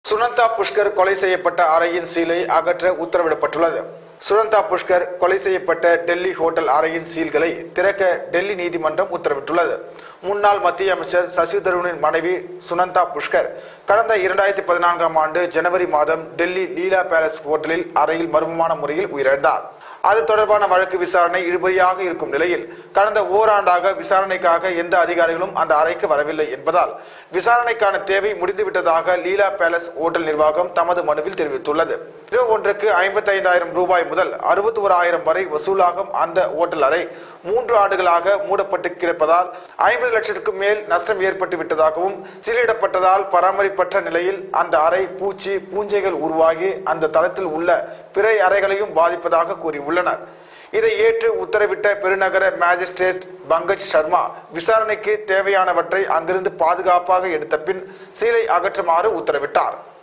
சுனந்தா புஷ்கர் கொலை செய்யப்பட்ட அறையின் சீலை அகற்ற உத்தரவிடப்பட்டுள்ளது சுனந்தா புஷ்கர் கொலை செய்யப்பட்ட டெல்லி ஹோட்டல் அறையின் சீல்களை திறக்க டெல்லி நீதிமன்றம் உத்தரவிட்டுள்ளது முன்னாள் மத்திய அமைச்சர் சசி தரூரின் மனைவி சுனந்தா புஷ்கர் கடந்த இரண்டாயிரத்தி பதினான்காம் ஆண்டு ஜனவரி மாதம் டெல்லி லீலா பேலஸ் ஹோட்டலில் அறையில் மர்மமான முறையில் உயிரிழந்தார் அது தொடர்பான வழக்கு விசாரணை இழுபறியாக இருக்கும் நிலையில் கடந்த ஓராண்டாக விசாரணைக்காக எந்த அதிகாரிகளும் அந்த அறைக்கு வரவில்லை என்பதால் விசாரணைக்கான தேவை முடிந்துவிட்டதாக லீலா பேலஸ் ஓட்டல் நிர்வாகம் தமது மனுவில் தெரிவித்துள்ளது இரவு ஒன்றுக்கு ஐம்பத்தைந்தாயிரம் ரூபாய் முதல் அறுபத்தி ஓராயிரம் வரை வசூலாகும் அந்த ஓட்டல் அறை மூன்று ஆண்டுகளாக மூடப்பட்டு கிடப்பதால் ஐம்பது லட்சத்துக்கும் மேல் நஷ்டம் ஏற்பட்டு விட்டதாகவும் சீலிடப்பட்டதால் பராமரிப்பற்ற நிலையில் அந்த அறை பூச்சி பூஞ்சைகள் உருவாகி அந்த தளத்தில் உள்ள பிற அறைகளையும் பாதிப்பதாக கூறியுள்ளனர் இதை ஏற்று உத்தரவிட்ட பெருநகர மேஜிஸ்ட்ரேட் பங்கஜ் சர்மா விசாரணைக்கு தேவையானவற்றை அங்கிருந்து பாதுகாப்பாக எடுத்த பின் சீலை அகற்றுமாறு உத்தரவிட்டார்